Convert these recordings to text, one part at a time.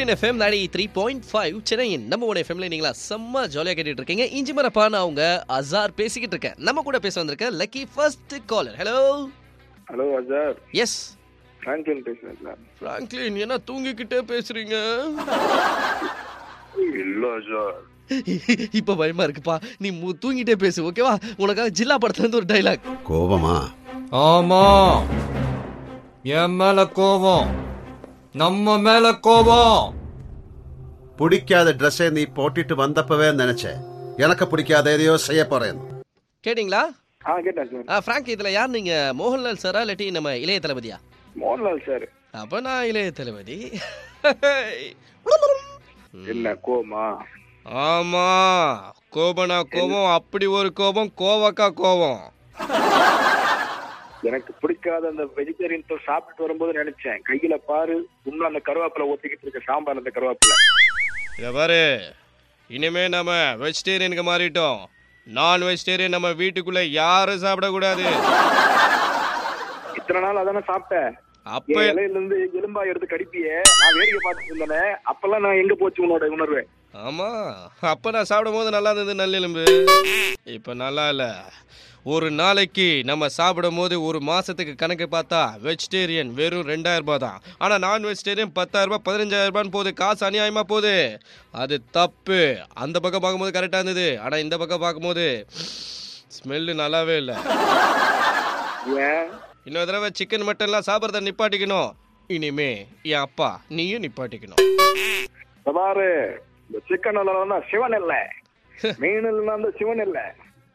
சூரியன் எஃப்எம் நாடி three point five சென்னையின் நம்ம ஒன் எஃப்எம்ல நீங்களா செம்ம ஜாலியாக கேட்டுட்டு இருக்கீங்க இஞ்சி மரப்பா நான் அவங்க அசார் பேசிக்கிட்டு இருக்கேன் நம்ம கூட பேச வந்திருக்க lucky first caller hello hello Azhar yes Franklin பேசுறேன் சார் ஃப்ராங்க்லின் என்ன தூங்கிக்கிட்டே பேசுறீங்க இல்ல அஜார் இப்போ பயமா இருக்குப்பா நீ மு- தூங்கிட்டே பேசு ஓகேவா உனக்காக ஜில்லா படத்துல இருந்து ஒரு டைலாக் கோபமா ஆமா என் மேல கோபம் நம்ம மேல கோபம் பிடிக்காத ட்ரெஸ்ஸை நீ போட்டுட்டு வந்தப்பவே நினைச்சேன் எனக்கு பிடிக்காத எதையோ செய்ய போறேன் கேட்டிங்களா ஆ கேட்டேன் சார் ஆ ஃப்ராங்க் இதுல யார் நீங்க மோகன்லால் சாரா இல்லாட்டி நம்ம இளைய தளபதியா மோகன்லால் சார் அப்ப நான் இளைய தளபதி என்ன கோமா ஆமா கோபனா கோபம் அப்படி ஒரு கோபம் கோவக்கா கோபம் எனக்கு பிடிக்காத அந்த வெஜிடேரியன் தோல் சாப்பிட்டு வரும்போது நினைச்சேன் கையில பாரு இன்னும் அந்த கருவேப்பிலை ஒத்திக்கிட்டு இருக்க சாம்பார் அந்த கருவேப்பிலை இத பாரு இனிமே நம்ம வெஜிடேரியனுக்கு மாறிட்டோம் நான் வெஜிடேரியன் நம்ம வீட்டுக்குள்ள யாரும் சாப்பிடக்கூடாது இத்தனை நாள் அதானே சாப்பிட்டேன் அப்ப என் இலையில இருந்து எலும்பா எடுத்து கடிப்பியே நான் வேடிக்கை பார்த்துட்டு இருந்தேனே அப்பெல்லாம் நான் எங்க போச்சு உன்னோட உணர்வு ஆமா அப்ப நான் சாப்பிடும் போது நல்லா இருந்தது நல்லெலும்பு இப்ப நல்லா இல்ல ஒரு நாளைக்கு நம்ம சாப்பிடும் போது ஒரு மாசத்துக்கு கணக்கு பார்த்தா வெஜிடேரியன் வெறும் ரெண்டாயிரம் ரூபாய் தான் ஆனா நான் வெஜிடேரியன் பத்தாயிரம் ரூபாய் பதினஞ்சாயிரம் ரூபான்னு போகுது காசு அநியாயமா போகுது அது தப்பு அந்த பக்கம் பார்க்கும்போது கரெக்டா இருந்தது ஆனா இந்த பக்கம் பார்க்கும்போது ஸ்மெல்லு நல்லாவே இல்லை ஏன் இன்னொரு தடவை சிக்கன் மட்டன்லாம் சாப்பிட்றத நிப்பாட்டிக்கணும் இனிமே என் அப்பா நீயும் நிப்பாட்டிக்கணும் இந்த பாரு இந்த சிக்கன் இல்லைன்னா சிவன் இல்ல மீன் இல்லைன்னா அந்த சிவன் இல்ல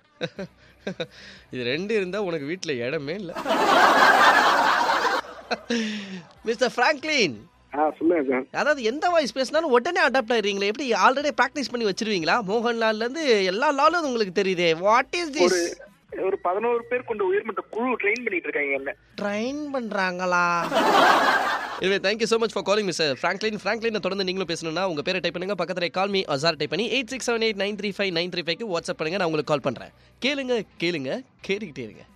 இது ரெண்டு இருந்தா உனக்கு வீட்ல இடமே இல்ல மிஸ்டர் ஃப்ராங்க்லின் ஆ சொல்லுங்க சார் அதாவது எந்த வாய்ஸ் பேசினாலும் உடனே அடாப்ட் ஆயிடுறீங்களே எப்படி ஆல்ரெடி ப்ராக்டிஸ் பண்ணி வச்சிருவீங்களா மோகன்லால்ல இருந்து எல்லா லாலும் உங்களுக்கு தெரியுதே வாட் இஸ் ஒரு திஸ் ஒரு பதினோரு பேர் கொண்ட உயர்மட்ட குழு ட்ரெயின் பண்ணிட்டு இருக்காங்க என்ன ட்ரைன் பண்றாங்களா இதுவே thank you so much for calling miss Franklin Franklin தொடர்ந்து நீங்களும் பேசணும்னா உங்க பேரை டைப் பண்ணுங்க பக்கத்துல கால் மீ அசார் டைப் பண்ணி eight six seven eight nine three five nine three ஃபைவ்க்கு வாட்ஸ்அப் பண்ணுங்க நான் உங்களுக்கு கால் பண்றேன் கேளுங்க கேளுங்க கேட்டுக்கிட்டே இருங்க